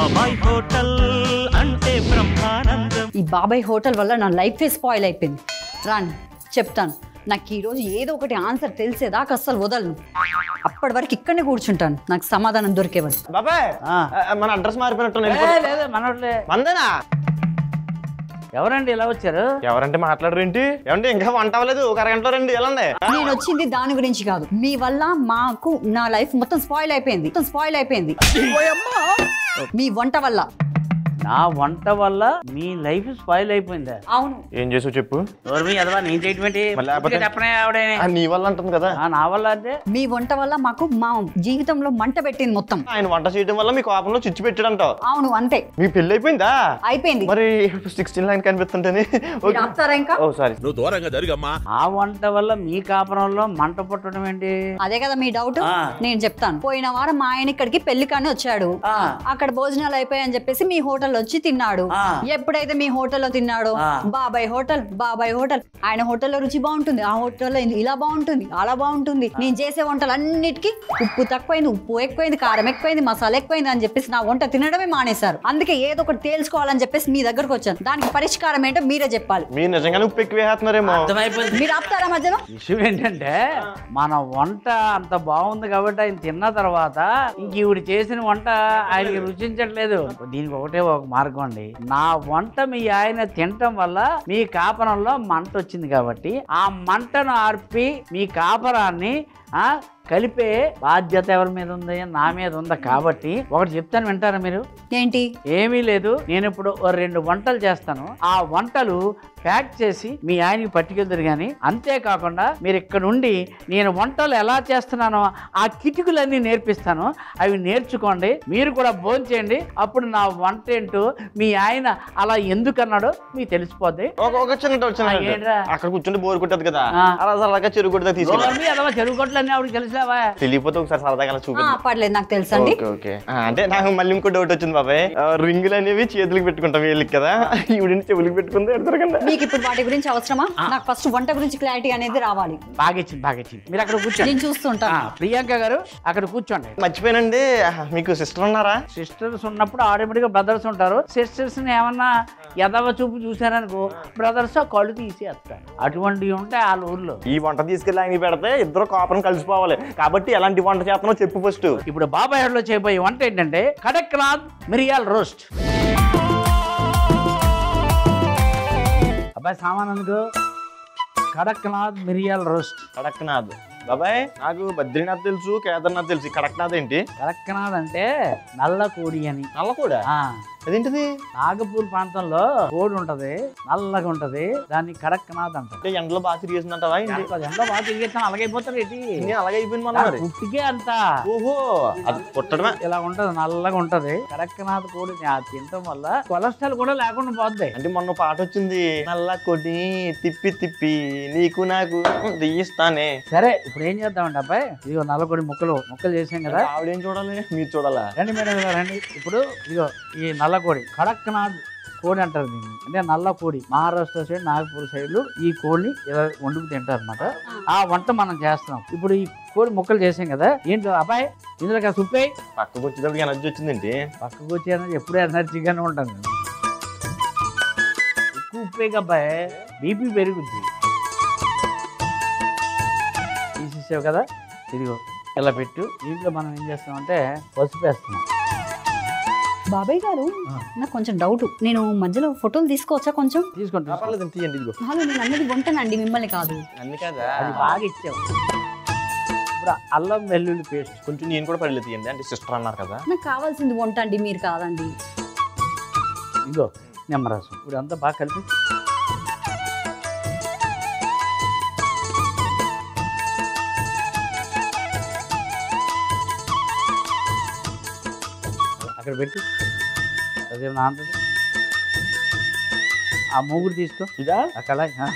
బాబాయ్ హోటల్ అంటే బ్రహ్మానందం ఈ బాబాయ్ హోటల్ వల్ల నా లైఫే స్పాయిల్ అయిపోయింది రాని చెప్తాను నాకు ఈరోజు ఏదో ఒకటి ఆన్సర్ తెలిసేదాకా అస్సలు వదలను అప్పటి వరకు ఇక్కడనే కూర్చుంటాను నాకు సమాధానం దొరికే వరకు బాబాయ్ ఆ. ఆ, మన అడ్రస్ మారిపోయినట్టు ఏ, లేదు మనోట్లే మందేనా ఎవరండి ఇలా వచ్చారు ఎవరంటే మాట్లాడరు ఏంటి ఏమంటే ఇంకా వంట అవ్వలేదు ఒక అరగంటలో రండి వెళ్ళండి నేను వచ్చింది దాని గురించి కాదు మీ వల్ల మాకు నా లైఫ్ మొత్తం స్పాయిల్ అయిపోయింది మొత్తం స్పాయిల్ అయిపోయింది మీ వంట వల్ల నా వంట వల్ల మీ లైఫ్ స్పాయిల్ అయిపోయిందా అవును ఏం చేసావు చెప్పు ఎవరు మీ అదవా నేను చేయటం ఏంటి మరి లేకపోతే- ఊరికే చెప్పనే ఆవిడే ఆ, నీ వల్ల అంటుంది కదా ఆ, నా వల్ల అంటే మీ వంట వల్ల మాకు మా జీవితంలో మంట పెట్టింది మొత్తం ఆయన వంట చేయడం వల్ల మీ కోపంలో చిచ్చు పెట్టాడంటావు అవును అంతే మీ పెళ్ళి అయిపోయిందా అయిపోయింది మరి సిక్స్టీన్ లైన్ కనిపిస్తుంటేనే మీరు ఆపుతారా ఇంకా ఓ సారీ నువ్వు దూరంగా జరుగమ్మా ఆ వంట వల్ల మీ కాపురంలో మంట పుట్టడం ఏంటి అదే కదా మీ డౌట్ ఆ. నేను చెప్తాను పోయిన వారం మా ఆయన ఇక్కడికి పెళ్లి కానీ వచ్చాడు ఆ. అక్కడ భోజనాలు అయిపోయాయని చెప్పేసి మీ హోటల్ వచ్చి తిన్నాడు ఆ. ఎప్పుడైతే మీ హోటల్లో తిన్నాడో ఆ. బాబాయ్ హోటల్ బాబాయ్ హోటల్ ఆయన హోటల్లో రుచి బాగుంటుంది ఆ హోటల్లో ఇలా బాగుంటుంది అలా బాగుంటుంది నేను చేసే వంటలు అన్నిటికీ ఉప్పు తక్కువైంది ఉప్పు ఎక్కువైంది కారం ఎక్కువైంది మసాలా ఎక్కువైంది అని చెప్పేసి నా వంట తినడమే మానేశారు అందుకే ఏదో ఒకటి తేల్చుకోవాలని చెప్పేసి మీ దగ్గరకు వచ్చాను దానికి పరిష్కారం ఏంటో మీరే చెప్పాలి మీరు నిజంగానే ఉప్పు ఎక్కువ వేస్తున్నారేమో అర్థమైపోయింది మీరు ఆపుతారా మధ్యలో విషయం ఏంటంటే మన వంట అంత బాగుంది కాబట్టి ఆయన తిన్న తర్వాత ఇంక ఈవిడ చేసిన వంట ఆయనకి రుచించట్లేదు దీనికి ఒకటే ఒక మార్గం అండి నా వంట మీ ఆయన తినటం వల్ల మీ కాపరంలో మంట వచ్చింది కాబట్టి ఆ మంటను ఆర్పి మీ కాపరాన్ని ఆ కలిపే బాధ్యత ఎవరి మీద ఉంది నా మీద ఉంది కాబట్టి ఒకటి చెప్తాను వింటారా మీరు ఏంటి ఏమీ లేదు నేను ఇప్పుడు ఓ రెండు వంటలు చేస్తాను ఆ వంటలు ప్యాక్ చేసి మీ ఆయనకి పట్టుకెళ్తారు కానీ అంతేకాకుండా మీరు ఇక్కడ నుండి నేను వంటలు ఎలా చేస్తున్నానో ఆ కిటుకులన్నీ నేర్పిస్తాను అవి నేర్చుకోండి మీరు కూడా భోజనం చేయండి అప్పుడు నా వంట ఏంటో మీ ఆయన అలా ఎందుకు అన్నాడో మీకు తెలిసిపోద్ది ఒక ఒక చిన్న డౌట్ చిన్న ఆ, doubt. ఏంట్రా? అక్కడ కూర్చుంటే బోర్ కొట్టదు కదా ఆ. అలా సరదాగా చెరుకు కొట్టదా తీసుకెళ్ళి రోడ్డు అలా చెరువు కొట్లన్నీ ఆవిడకి తెలిసావా తెలియపోతే ఒకసారి సరదాగా అలా ఆ, చూపించు పర్లేదు నాకు తెలుసండి ఓకే ఓకే ఆ, అంటే నాకు మళ్ళీ ఇంకో డౌట్ వచ్చింది బాబాయ్ ఆ, రింగులు అనేవి చేతులకు పెట్టుకుంటాం వీళ్ళకి కదా ఈవిడిని చెవులకు పెట్టుకుంటే ఎడతారు కదా మీకు ఇప్పుడు వాటి గురించి అవసరమా నాకు ఫస్ట్ వంట గురించి క్లారిటీ అనేది రావాలి బాగా ఇచ్చింది బాగా ఇచ్చింది మీరు అక్కడ కూర్చోండి నేను చూస్తుంటాను ఆ, ప్రియాంక గారు అక్కడ కూర్చోండి మర్చిపోయానండి ఆ, మీకు సిస్టర్ ఉన్నారా సిస్టర్స్ ఉన్నప్పుడు ఆటోమేటిక్గా బ్రదర్స్ ఉంటారు సిస్టర్స్ని ఏమన్నా ఎదవ చూపు చూసారనుకో బ్రదర్స్ కళ్ళు తీసేస్తారు అటువంటివి ఉంటాయి వాళ్ళ ఊర్లో ఈ వంట తీసుకెళ్ళి ఆయన పెడితే ఇద్దరు కాపురం కలిసిపోవాలి కాబట్టి ఎలాంటి వంట చేస్తున్నావు చెప్పు ఫస్ట్ ఇప్పుడు బాబాయ్ హోటల్లో చేయబోయే వంట ఏంటంటే కడక్నాథ్ మిరియాల్ రోస్ట్ అబ్బాయి సామాన్ అందుకు కడక్నాథ్ మిరియాల్ రోస్ట్ కడక్నాథ్ బాబాయ్ నాకు బద్రీనాథ్ తెలుసు కేదార్నాథ్ తెలుసు ఈ కడక్నాథ్ ఏంటి కడక్నాథ్ అంటే నల్ల కోడి అని నల్ల కూడా ఆ, అదేంటిది నాగపూర్ ప్రాంతంలో కోడి ఉంటది నల్లగా ఉంటది దాన్ని కడక్నాథ్ అంటారు అంటే ఎండలో బాగా తిరిగేసిందంటావా ఏంటి ఎంత బాగా తిరిగేస్తాను అలాగైపోతారు ఏంటి నేను అలాగే అయిపోయింది మన మరి పుట్టికే అంత ఓహో అది పుట్టడమే ఇలా ఉంటది నల్లగా ఉంటది కడక్నాథ్ కోడి ఆ తినటం వల్ల కొలెస్ట్రాల్ కూడా లేకుండా పోద్ది అంటే మొన్న పాట వచ్చింది నల్ల కొడి తిప్పి తిప్పి నీకు నాకు తీయిస్తానే సరే ఇప్పుడు ఏం చేద్దామంటే అబ్బాయి ఇదిగో నల్లకొడి ముక్కలు ముక్కలు చేసాం కదా ఆవిడేం చూడాలి మీరు చూడాలా రండి మేడం ఇలా రండి ఇప్పుడు ఇదిగో ఈ నల్ల కోడి కడక్నాథ్ కోడి అంటారు దీన్ని అంటే నల్ల కోడి మహారాష్ట్ర సైడ్ నాగపూర్ సైడ్లు ఈ కోడిని ఇలా వండుకు తింటారు అనమాట ఆ వంట మనం చేస్తున్నాం ఇప్పుడు ఈ కోడి ముక్కలు చేసాం కదా ఏంటో అబ్బాయి ఇందులో కాస్త ఉప్పే పక్కకు వచ్చేటప్పుడు ఎనర్జీ వచ్చిందేంటి పక్కకు వచ్చి ఎప్పుడూ ఎనర్జీగానే ఉంటాను నేను ఎక్కువ ఉప్పే అబ్బాయి బీపీ పెరుగుద్ది తీసేసావు కదా ఇదిగో ఇలా పెట్టు దీంట్లో మనం ఏం చేస్తామంటే పసుపు వేస్తున్నాం బాబాయ్ గారు నాకు కొంచెం డౌట్ నేను మధ్యలో ఫోటోలు తీసుకోవచ్చా కొంచెం తీసుకుంటాం పర్లేదు తీయండి ఇదిగో హలో నేను అన్నది వంటనండి మిమ్మల్ని కాదు అన్ని కదా అది బాగా ఇచ్చావు ఇప్పుడు అల్లం వెల్లుల్లి పేస్ట్ కొంచెం నేను కూడా పర్లేదు తీయండి అంటే సిస్టర్ అన్నారు కదా నాకు కావాల్సింది వంట అండి మీరు కాదండి ఇగో నిమ్మరసం ఇప్పుడు అంతా బాగా కలిపి అక్కడ పెట్టు అదేం నాంతది ఆ మూగుడు తీసుకో ఇదా ఆ కళాయి ఆ.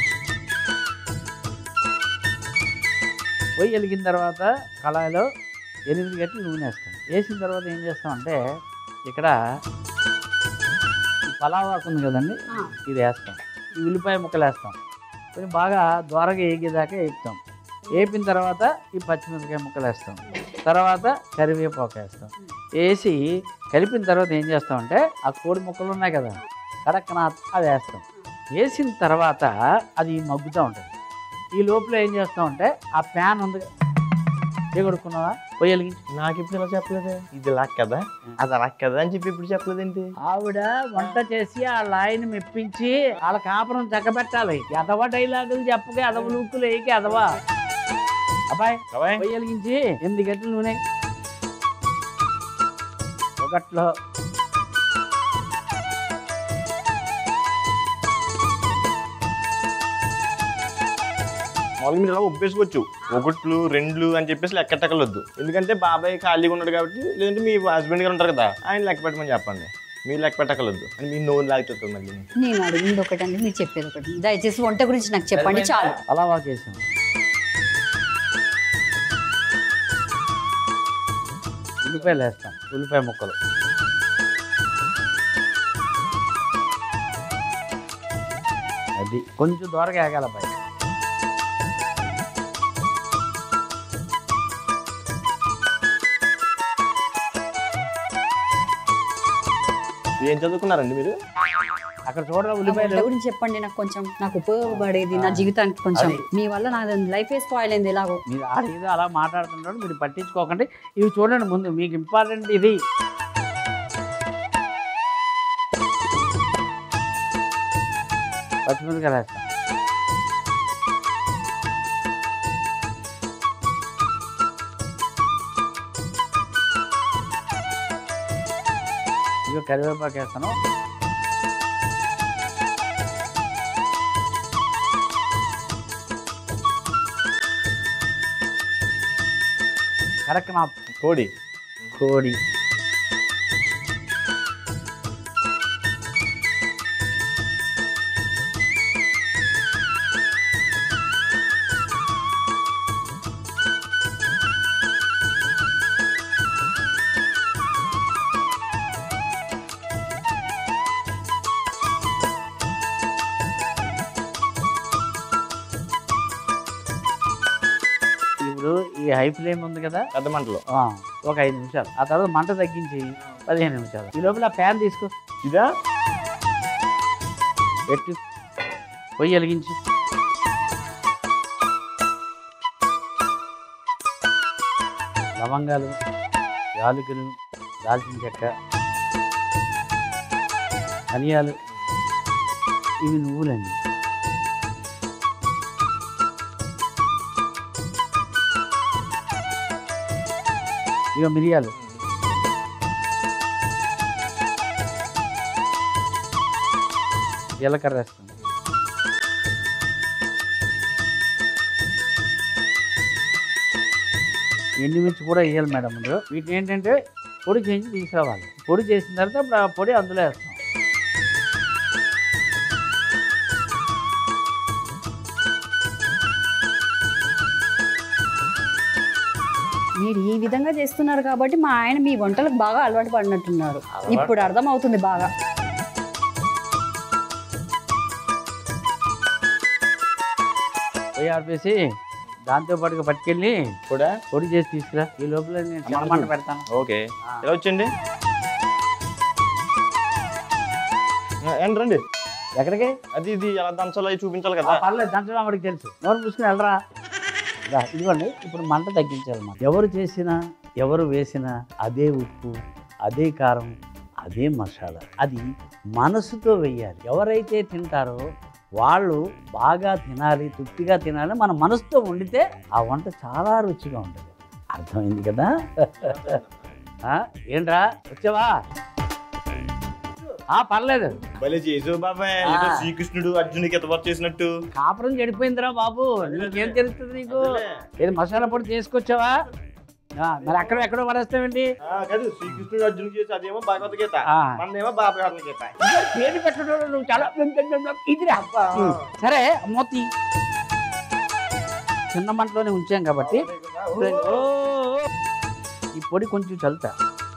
పొయ్యి వెలిగిన తర్వాత కళాయిలో ఎనిమిది గట్టి నూనె వేస్తాం వేసిన తర్వాత ఏం చేస్తామంటే ఇక్కడ ఈ పలావ్ ఆకు ఉంది కదండి ఆ. ఇది వేస్తాం ఈ ఉల్లిపాయ ముక్కలు వేస్తాం కొంచెం బాగా దోరగా ఏగేదాకా వేపుతాం వేపిన తర్వాత ఈ పచ్చిమిరపకాయ ముక్కలు వేస్తాం తర్వాత కరివేపాకు వేస్తాం వేసి కలిపిన తర్వాత ఏం చేస్తామంటే ఆ కోడి ముక్కలు ఉన్నాయి కదా కడక్కన అది వేస్తాం వేసిన తర్వాత అది మగ్గుతూ ఉంటుంది ఈ లోపల ఏం చేస్తామంటే ఆ ప్యాన్ ఉంది ఏ కొడుకున్నావా పొయ్యి వెలిగించి నాకు ఇప్పుడు ఇలా చెప్పలేదు ఇది ఇలా కదా అది అలా కదా అని చెప్పి ఇప్పుడు చెప్పలేదేంటి ఆవిడ వంట చేసి ఆ లాయని మెప్పించి వాళ్ళ కాపురం చక్కబెట్టాలి ఎదవ డైలాగులు చెప్పక ఎదవ లూకులు వేయకి ఎదవా అబ్బాయి బాబాయ్ పొయ్యి వెలిగించి ఎనిమిది గంటల నూనె ఒకట్లో మామూలుగా మీరు ఇలా ఒప్పేసుకోవచ్చు ఒకట్లు రెండ్లు అని చెప్పేసి లెక్క పెట్టకలొద్దు ఎందుకంటే బాబాయ్ ఖాళీగా ఉన్నాడు కాబట్టి లేదంటే మీ హస్బెండ్ గారు ఉంటారు కదా ఆయన లెక్క పెట్టమని చెప్పండి మీరు లెక్క పెట్టకలొద్దు అని మీ నోరు లాగుతుంది మళ్ళీ నేను అడిగింది ఒకటండి మీరు చెప్పేది ఒకటి దయచేసి వంట గురించి నాకు చెప్పండి చాలు అలా వాక్ చేసాం ఉల్లిపాయలు వేస్తాం ఉల్లిపాయ ముక్కలు అది కొంచెం దూరగా ఆగాల పై ఏం చదువుకున్నారండి మీరు అక్కడ చూడరా ఆ వంట ఉల్లిపాయలు గురించి చెప్పండి నాకు కొంచెం నాకు ఉపయోగపడేది నా జీవితానికి కొంచెం అది. మీ వల్ల నా లైఫ్ స్పాయిల్ అయింది ఎలాగో మీరు ఆడ ఏదో అలా మాట్లాడుతుంటారు మీరు పట్టించుకోకండి ఇవి చూడండి ముందు మీకు ఇంపార్టెంట్ ఇది పచ్చిమిరకాయలు వేస్తాం ఇక కరివేపాకు వేస్తాను కరెక్ట్ నా కోడి కోడి ఇప్పుడు ఈ హై ఫ్లేమ్ ఉంది కదా పెద్ద మంటలో ఆ, ఒక ఐదు నిమిషాలు ఆ తర్వాత మంట తగ్గించి పదిహేను నిమిషాలు ఈ లోపల ఆ ప్యాన్ తీసుకో ఇదా పెట్టి పొయ్యి వెలిగించి లవంగాలు యాలకులు దాల్చిన చెక్క ధనియాలు ఇవి నువ్వులండి ఇక మిరియాలు జీలకర్ర వేస్తాం ఎండుమిర్చి కూడా వేయాలి మేడం ముందు వీటిని ఏంటంటే పొడి చేసి తీసుకురావాలి పొడి చేసిన తర్వాత ఇప్పుడు ఆ పొడి అందులో వేస్తాం మీరు ఈ విధంగా చేస్తున్నారు కాబట్టి మా ఆయన మీ వంటలకు బాగా అలవాటు పడినట్టున్నారు ఇప్పుడు అర్థం అవుతుంది బాగా పొయ్యి ఆపేసి దాంతో పాటుగా పట్టుకెళ్ళి కూడా పొడి చేసి తీసుకురా ఈ లోపల నేను చిన్న మంట పెడతాను ఓకే ఎలా వచ్చండి ఏంటి రండి ఎక్కడికి అది ఇది ఎలా దంచాలో అవి చూపించాలి ఆ, కదా పర్లేదు దంచడం ఆవిడకి తెలుసు నోరు మూసుకుని వెళ్ళరా రా, ఇదిగోండి ఇప్పుడు మంట తగ్గించాలన్నమాట ఎవరు చేసినా ఎవరు వేసినా అదే ఉప్పు అదే కారం అదే మసాలా అది మనసుతో వెయ్యాలి ఎవరైతే తింటారో వాళ్ళు బాగా తినాలి తృప్తిగా తినాలి మన మనసుతో వండితే ఆ వంట చాలా రుచిగా ఉంటుంది అర్థమైంది కదా ఆ, ఏంట్రా వచ్చావా ఆ, పర్లేదు భలే చేసు బాబాయ్ ఆ. ఏదో శ్రీకృష్ణుడు అర్జునుడికి ఎతబాటు చేసినట్టు కాపురం చెడిపోయిందిరా బాబు నీకేం తెలుస్తుంది నీకు ఏది మసాలా పొడి చేసుకొచ్చావా ఆ, మరి అక్కడ ఎక్కడో పడేస్తావేంటి ఆ, కాదు శ్రీకృష్ణుడు అర్జునుడికి చేసి అదేమో భగవద్గీత ఆ. మనదేమో బాబాయ్ గీత పేరు పెట్టడం నువ్వు చాలా ఇదిరా ఉమ్. సరే మోతి చిన్న మంటలోనే ఉంచాం కాబట్టి ఇప్పుడు ఓ, ఓ. ఈ పొడి కొంచెం చల్లుతా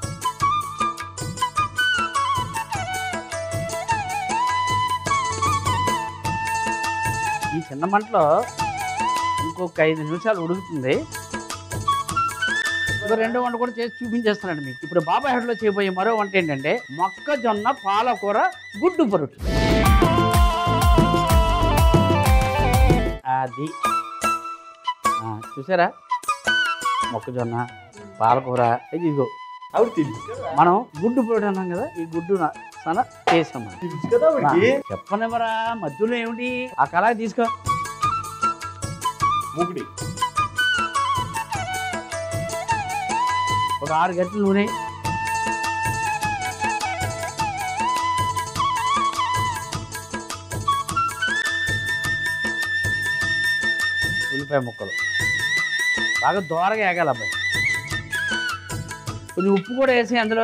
ఈ చిన్న మంటలో ఇంకొక ఐదు నిమిషాలు ఉడుకుతుంది ఇంకో రెండో వంట కూడా చేసి చూపించేస్తున్నాను మీకు ఇప్పుడు బాబాయ్ హోటల్లో చేయబోయే మరో వంట ఏంటంటే మొక్కజొన్న పాలకూర గుడ్డు పొరుటు అది ఆ, చూసారా మొక్కజొన్న పాలకూర ఇది ఇదిగో ఆవిడ తెలుసు కదా మనం గుడ్డు పొరుటు అన్నాం కదా ఈ గుడ్డు నా- సన చేసాం మనం తెలుసు కదా ఆవిడకి చెప్పనివ్వరా మధ్యలో ఏమిటి ఆ కళ తీసుకో మూకుడి ఒక ఆరు గంటల నూనె ఉల్లిపాయ ముక్కలు బాగా దోరగా ఏగాలి అబ్బాయి కొంచెం ఉప్పు కూడా వేసి అందులో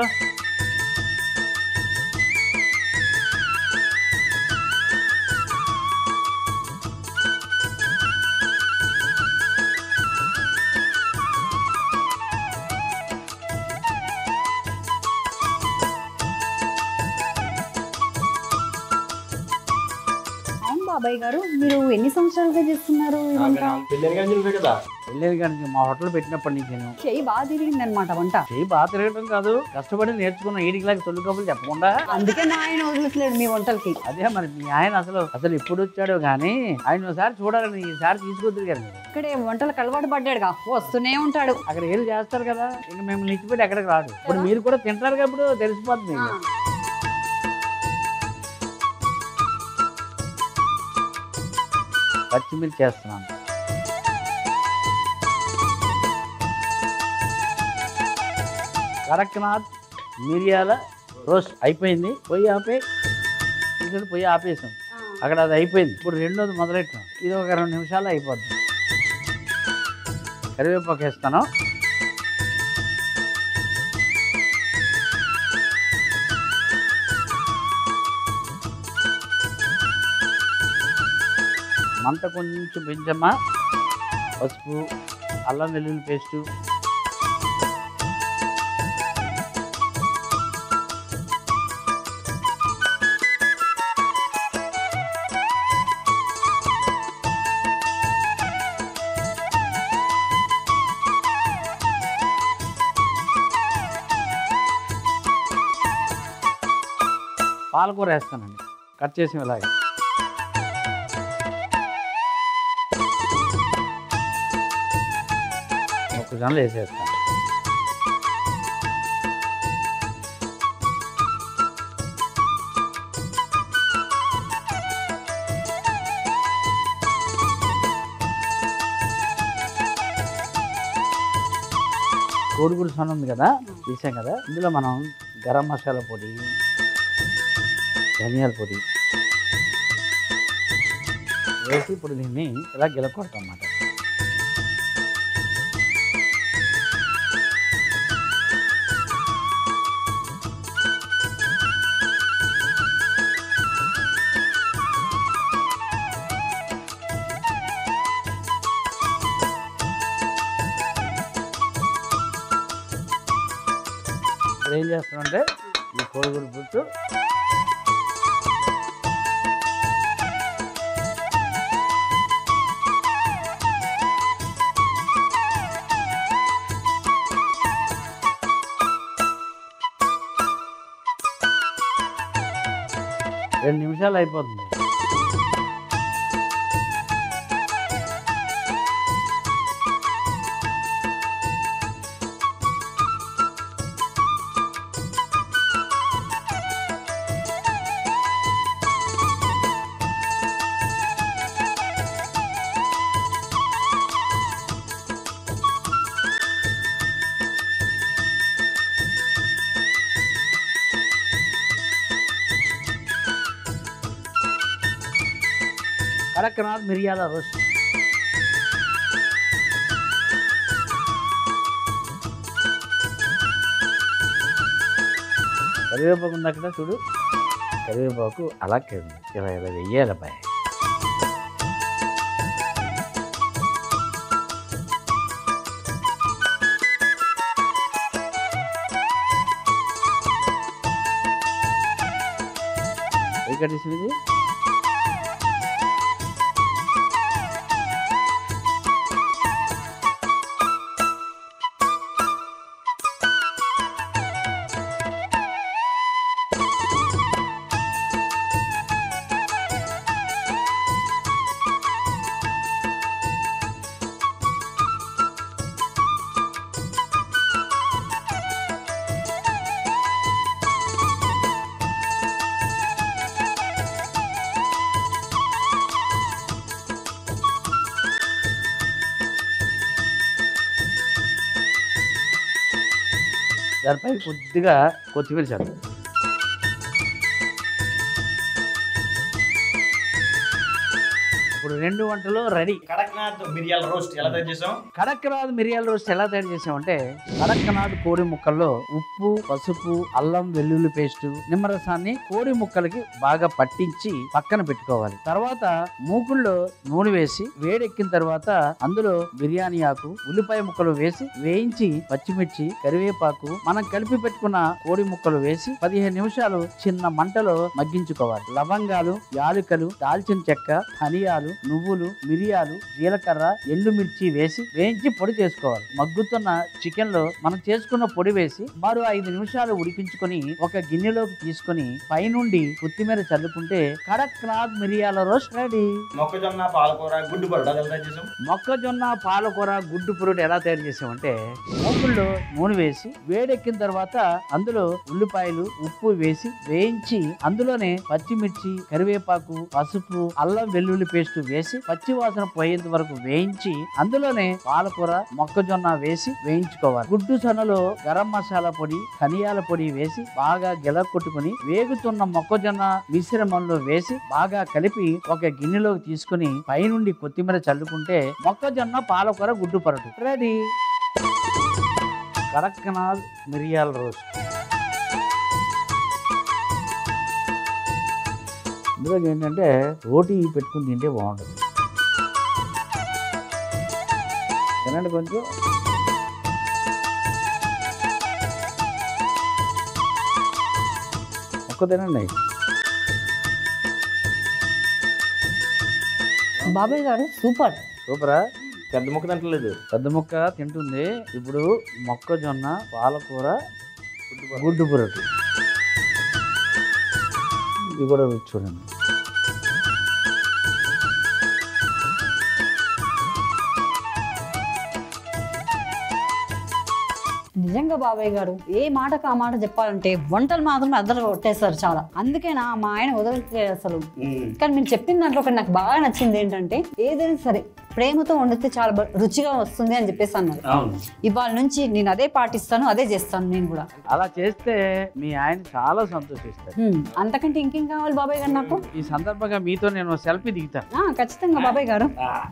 అవును బాబాయ్ గారు మీరు ఎన్ని సంవత్సరాలుగా చేస్తున్నారు ఈ వంట పెళ్ళని కానీ నువ్వే కదా వెళ్ళేది కానీ మా హోటల్ పెట్టినప్పటి నుంచి నేను చెయ్యి బాగా తిరిగింది అనమాట వంట చేయి బాగా తిరగటం కాదు కష్టపడి నేర్చుకున్న ఈడికిలాగా తొలి కబుర్లు చెప్పకుండా అందుకే మా ఆయన వదిలేట్లేడు మీ వంటలకి అదే మరి మీ ఆయన అసలు అసలు ఎప్పుడు వచ్చాడో కానీ ఆయన ఒకసారి చూడాలని ఈసారి తీసుకొద్దురు గారు మీరు ఇక్కడే వంటలకు అలవాటు పడ్డాడుగా వస్తూనే ఉంటాడు అక్కడ ఏళ్ళు చేస్తారు కదా ఇంక మేము నిచ్చిపెట్టి ఎక్కడికి రాడు ఇప్పుడు మీరు కూడా తింటారు కదా ఇప్పుడు తెలిసిపోతుంది మీకు. పచ్చిమిర్చి చేస్తున్నాను కడక్నాథ్ మిరియాల రోస్ట్ అయిపోయింది పొయ్యి ఆపే ఇక్కడ పొయ్యి ఆపేసాం అక్కడ అది అయిపోయింది ఇప్పుడు రెండోది మొదలెట్టాం ఇది ఒక రెండు నిమిషాలు అయిపోద్ది కరివేపాకు వేస్తాను మంట కొంచెం పెంచమ్మా పసుపు అల్లం వెల్లుల్లి పేస్టు పాలకూర వేస్తానండి కట్ చేసి ఇలాగే మొక్కజొన్నలు వేసేస్తాను కోడిగుడు సొన ఉంది కదా తీసాం కదా ఇందులో మనం గరం మసాలా పొడి ధనియాల పొడి వేసి ఇప్పుడు దీన్ని ఇలా గిలకొడతాం అన్నమాట ఇప్పుడు ఏం చేస్తామంటే ఈ కోడిగుడు పుట్టు రెండు నిమిషాలు అయిపోతుంది కడక్నాథ్ మిరియాల రోస్ట్ కరివేపాకు ఉంది అక్కడ చూడు కరివేపాకు అలా కింద ఇలా ఇలా వెయ్యాలి అబ్బాయి ఏ కట్టేసింది ఇది దానిపై కొద్దిగా కొత్తిమీర చల్లు ఇప్పుడు రెండు వంటలు రెడీ కడక్నాథ్ మిరియాల రోస్ట్ ఎలా తయారు చేసాం కడక్నాథ్ మిరియాల రోస్ట్ ఎలా తయారు చేసామంటే కడక్నాథ్ కోడి ముక్కల్లో ఉప్పు పసుపు అల్లం వెల్లుల్లి పేస్ట్ నిమ్మరసాన్ని కోడి ముక్కలకి బాగా పట్టించి పక్కన పెట్టుకోవాలి తర్వాత మూకుల్లో నూనె వేసి వేడెక్కిన తర్వాత అందులో బిర్యానీ ఆకు ఉల్లిపాయ ముక్కలు వేసి వేయించి పచ్చిమిర్చి కరివేపాకు మనం కలిపి పెట్టుకున్న కోడి ముక్కలు వేసి పదిహేను నిమిషాలు చిన్న మంటలో మగ్గించుకోవాలి లవంగాలు యాలుకలు దాల్చిన చెక్క ధనియాలు నువ్వులు మిరియాలు జీలకర్ర ఎండుమిర్చి వేసి వేయించి పొడి చేసుకోవాలి మగ్గుతున్న చికెన్ లో మనం చేసుకున్న పొడి వేసి మరో ఐదు నిమిషాలు ఉడికించుకొని ఒక గిన్నెలోకి తీసుకొని పైనుండి కొత్తిమీర చల్లుకుంటే కడక్నాథ్ మిరియాల రోస్ట్ రెడీ మొక్కజొన్న పాలకూర గుడ్డు పరోటా ఎలా తయారు చేసాం మొక్కజొన్న పాలకూర గుడ్డు పురుడు ఎలా తయారు చేసామంటే మూకుల్లో నూనె వేసి వేడెక్కిన తర్వాత అందులో ఉల్లిపాయలు ఉప్పు వేసి వేయించి అందులోనే పచ్చిమిర్చి కరివేపాకు పసుపు అల్లం వెల్లుల్లి పేస్ట్ వేసి పచ్చి వాసన పోయేంత వరకు వేయించి అందులోనే పాలకూర మొక్కజొన్న వేసి వేయించుకోవాలి గుడ్డు సన్నలో గరం మసాలా పొడి ధనియాల పొడి వేసి బాగా గిల కొట్టుకుని వేగుతున్న మొక్కజొన్న మిశ్రమంలో వేసి బాగా కలిపి ఒక గిన్నెలోకి తీసుకుని పైనుండి కొత్తిమీర చల్లుకుంటే మొక్కజొన్న పాలకూర గుడ్డు పరటు రెడీ కడక్నాథ్ మిరియాల రోస్ట్ ఇందులో ఏంటంటే రోటీ పెట్టుకుని తింటే బాగుంటుంది తినండి కొంచెం ఒక్క తినండి బాబాయ్ గారు సూపర్ సూపరా పెద్ద ముక్క తింటలేదు పెద్ద ముక్క తింటుంది ఇప్పుడు మొక్కజొన్న పాలకూర గుడ్డు పొరటు ఇది కూడా రుచి చూడండి నిజంగా బాబాయ్ గారు ఏ మాటకు ఆ మాట చెప్పాలంటే వంటలు మాత్రం అద్దరు కొట్టేస్తారు చాలా అందుకేనా మా ఆయన వదలకే అసలు కానీ మీరు చెప్పిన దాంట్లో ఒకటి నాకు బాగా నచ్చింది ఏంటంటే ఏదైనా సరే ప్రేమతో వండితే చాలా బ- రుచిగా వస్తుంది అని చెప్పేసి అన్నారు అవును ఇవాళ నుంచి నేను అదే పాటిస్తాను అదే చేస్తాను నేను కూడా అలా చేస్తే మీ ఆయన చాలా సంతోషిస్తారు హ్మ్. అంతకంటే ఇంకేం కావాలి బాబాయ్ గారు నాకు ఈ సందర్భంగా మీతో నేను సెల్ఫీ దిగుతాను ఆ, ఖచ్చితంగా బాబాయ్ గారు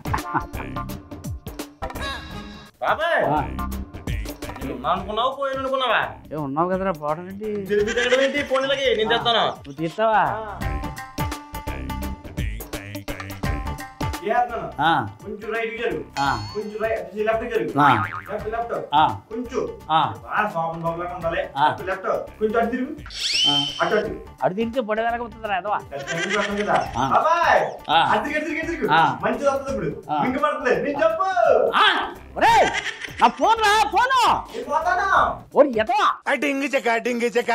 బాబాయ్ ఉన్నా అనుకున్నావు పోయి అనుకున్నావా ఏ ఉన్నావు కదరా పోవడం ఏంటి తిరిగి తిరగడం ఏంటి పోనీలకి నేను చేస్తాను నువ్వు తీస్తావా చేస్తున్నాను ఆ, కొంచెం రైట్ జరుగు ఆ, కొంచెం రైట్ లెఫ్ట్ జరుగు ఆ, లెఫ్ట్ లెఫ్ట్ ఆ, కొంచెం ఆ, బాగా సోపం బాగులాగా ఉండాలి ఆ. లెఫ్ట్ లెఫ్ట్ కొంచెం అటు తిరుగు ఆ. అటు అటు అడు తింటే పొడి వెనకపోతుందిరా ఎదవా ఖచ్చితంగా పెడతాం కదా ఆ. బాబాయ్ ఆ. అటు తిరిగి తిరిగి తిరిగి ఆ. మంచిది వస్తుంది ఇప్పుడు ఆ. ఇంక పడుతుంది నేను చెప్పు ఆ, ఒరేయ్, నా ఫోన్ రా ఫోను నేను పోతాను ఓరి ఎదవా డింగి చెక్క డింగి చెక్క